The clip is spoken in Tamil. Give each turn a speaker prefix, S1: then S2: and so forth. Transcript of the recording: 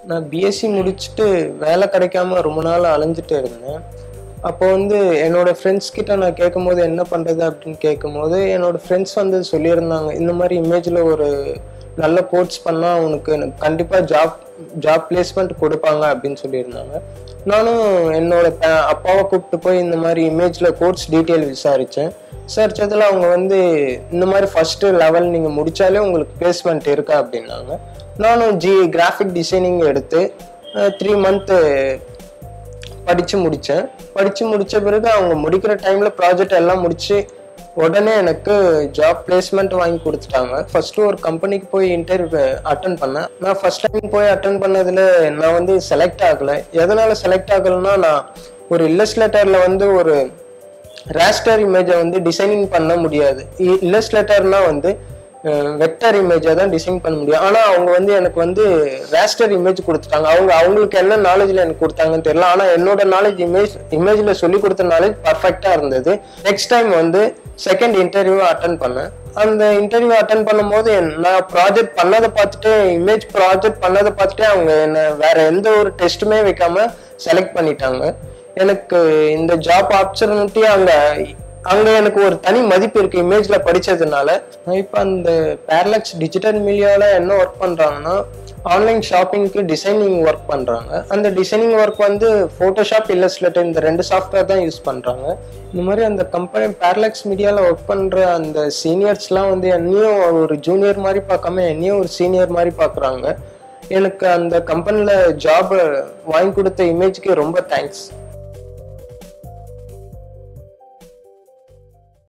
S1: நான் பிஎஸ்சி முடிச்சுட்டு வேலை கிடைக்காம ரொம்ப நாள் அலைஞ்சிட்டு இருந்தேன் அப்போ வந்து என்னோட ஃப்ரெண்ட்ஸ் கிட்ட நான் கேட்கும்போது என்ன பண்ணுறது அப்படின்னு கேட்கும்போது என்னோட ஃப்ரெண்ட்ஸ் வந்து சொல்லியிருந்தாங்க இந்த மாதிரி இமேஜில் ஒரு நல்ல கோர்ஸ் பண்ணால் உனக்கு கண்டிப்பாக ஜாப் ஜாப் பிளேஸ்மெண்ட் கொடுப்பாங்க அப்படின்னு சொல்லியிருந்தாங்க நானும் என்னோட ப- அப்பாவை கூப்பிட்டு போய் இந்த மாதிரி இமேஜில் கோர்ஸ் டீட்டெயில் விசாரித்தேன் விசாரிச்சதுல அவங்க வந்து இந்த மாதிரி ஃபர்ஸ்ட் லெவல் நீங்கள் முடிச்சாலே உங்களுக்கு பிளேஸ்மெண்ட் இருக்கா அப்படின்னாங்க நானும் ஜி கிராஃபிக் டிசைனிங் எடுத்து த்ரீ மந்த்து படித்து முடித்தேன் படித்து முடித்த பிறகு அவங்க முடிக்கிற டைமில் ப்ராஜெக்ட் எல்லாம் முடிச்சு உடனே எனக்கு ஜாப் பிளேஸ்மெண்ட் வாங்கி கொடுத்துட்டாங்க ஃபர்ஸ்ட்டு ஒரு கம்பெனிக்கு போய் இன்டர்வியூ அட்டன் பண்ணேன் நான் ஃபர்ஸ்ட் டைம் போய் அட்டன் பண்ணதில் நான் வந்து செலக்ட் ஆகலை எதனால் செலக்ட் ஆகலைன்னா நான் ஒரு இல்லஸ்லேட்டரில் வந்து ஒரு ரேஸ்டர் இமேஜை வந்து டிசைனிங் பண்ண முடியாது இல்லஸ்லேட்டர்னா வந்து வெக்டர் இமேஜை தான் டிசைன் பண்ண முடியும் ஆனால் அவங்க வந்து எனக்கு வந்து ரேஸ்டர் இமேஜ் கொடுத்துட்டாங்க அவங்க அவங்களுக்கு என்ன நாலேஜில் எனக்கு கொடுத்தாங்கன்னு தெரியல ஆனால் என்னோட நாலேஜ் இமேஜ் இமேஜில் சொல்லி கொடுத்த நாலேஜ் பர்ஃபெக்டாக இருந்தது நெக்ஸ்ட் டைம் வந்து செகண்ட் இன்டர்வியூ அட்டன் பண்ணேன் அந்த இன்டர்வியூ அட்டன் பண்ணும்போது என்- நான் ப்ராஜெக்ட் பண்ணதை பார்த்துட்டு இமேஜ் ப்ராஜெக்ட் பண்ணதை பார்த்துட்டு அவங்க என்ன வேற எந்த ஒரு டெஸ்ட்டுமே வைக்காம செலக்ட் பண்ணிட்டாங்க எனக்கு இந்த ஜாப் ஆப்பர்ச்சுனிட்டி அங்க அங்க எனக்கு ஒரு தனி மதிப்பு இருக்கு இமேஜ்ல படிச்சதுனால நான் இப்போ அந்த பேரலக்ஸ் டிஜிட்டல் மீடியாவில் என்ன ஒர்க் பண்றாங்கன்னா ஆன்லைன் ஷாப்பிங்க்கு டிசைனிங் ஒர்க் பண்றாங்க அந்த டிசைனிங் ஒர்க் வந்து ஃபோட்டோஷாப் இல்லஸ்லேட்டர் இந்த ரெண்டு சாஃப்ட்வேர் தான் யூஸ் பண்றாங்க இந்த மாதிரி அந்த கம்பெனி பேரலக்ஸ் மீடியாவில் ஒர்க் பண்ற அந்த சீனியர்ஸ்லாம் வந்து என்னையும் ஒரு ஜூனியர் மாதிரி பார்க்காம என்னையும் ஒரு சீனியர் மாதிரி பார்க்குறாங்க எனக்கு அந்த கம்பெனியில் ஜாப் வாங்கி கொடுத்த இமேஜ்க்கு ரொம்ப தேங்க்ஸ்